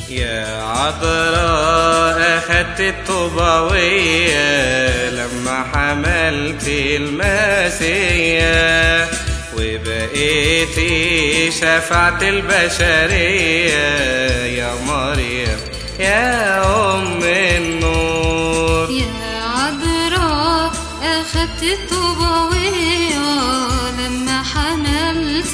يا عذراء أخدت الطوباوية لما حملت المسيح وبقيتي شفعت البشرية يا مريم يا أم النور يا عذراء أخدت الطوباوية لما حملت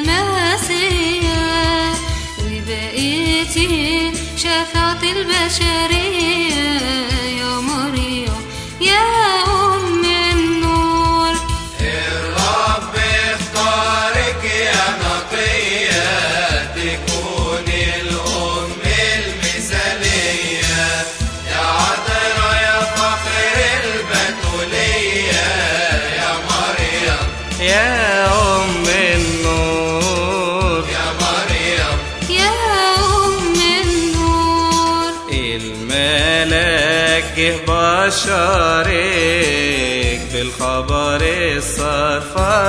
المسيح وبقيتي شفعت البشرية يا مريم يا أم النور الرب اختارك يا نقية تكوني الأم المثالية يا عذرا يا فخر البتولية يا مريم يا أم النور يا مريم يا أم النور الملاك جه بشرك بالخبر الصار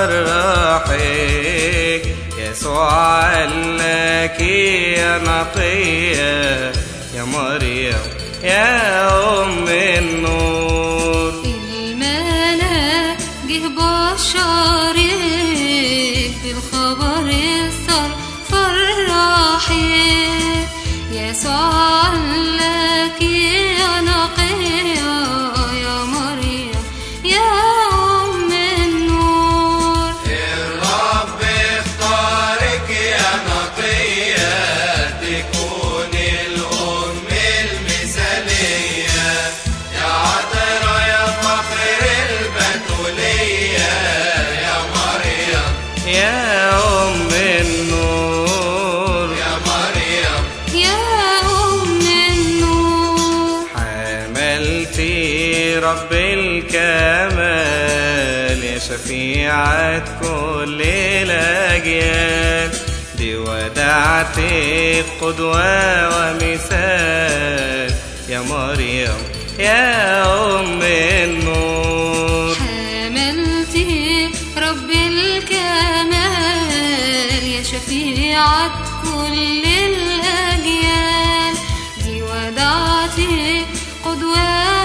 فرحك يسوع قالك يا نقية يا مريم يا أم النور الملاك جه بشرك بالخبر السر فرحك يسوع لك يا نقية يا مريم يا أم النور الرب اختارك يا نقية تكوني الأم المثالية يا عذرا يا فخر البتولية يا مريم يا أم النور يا مريم يا أم النور حملتي رب الكمال يا شفيعة كل الأجيال دي ودعتي قدوة ومثال يا مريم يا أم النور حملتي رب الكمال يا شفيعة كل الأجيال دي ودعتي قدوة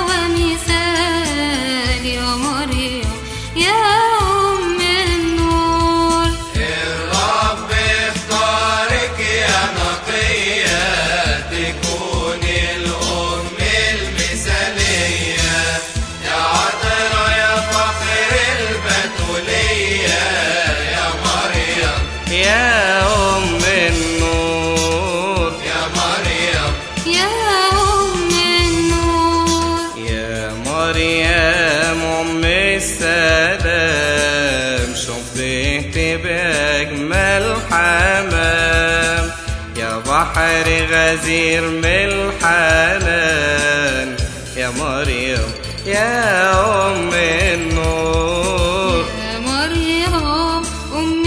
ومثال يا مريم يا أم النور الرب اختارك يا نقية تكوني الأم المثالية يا عذرا يا فخر البتولية يا مريم يا أم النور يا مريم يا أم النور يا مريم أم السلام شبهت بأجمل حمام يا بحر غزير من الحنان يا مريم يا أم النور يا مريم أم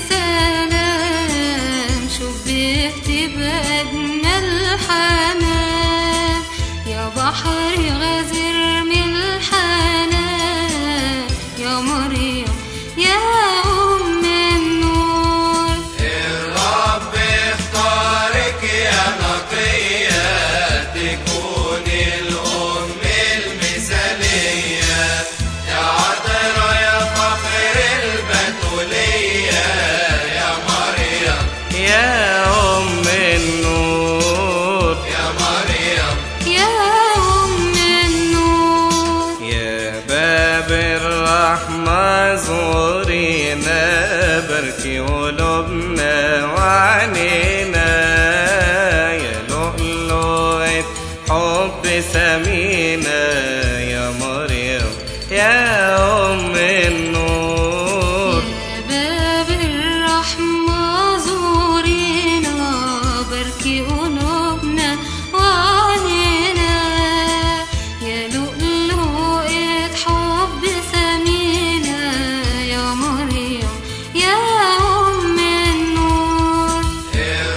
السلام شبهت بأجمل حنان يا بحر غزير من الحنان يا مريم يا أم النور الرب اختارك يا نقية تكوني الأم المثالية يا عذرا يا فخر البتولية يا مريم يا أم النور يا مريم يا أم النور يا باب الرحمة زورينا بركي قلوبنا وعنينا يا لؤلؤة حب سمينا يا مريم يا أم النور يا باب الرحمة زورينا باركي قلوبنا وعنينا يا لؤلؤة حب سمينا يا مريم يا أم النور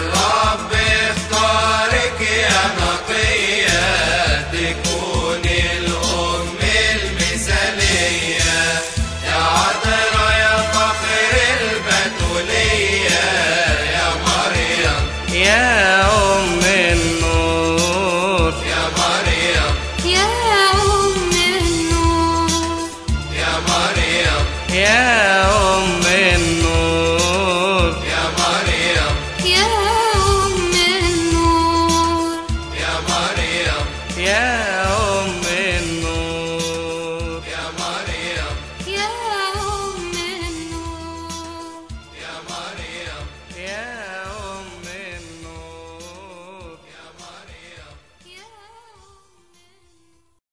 يا أم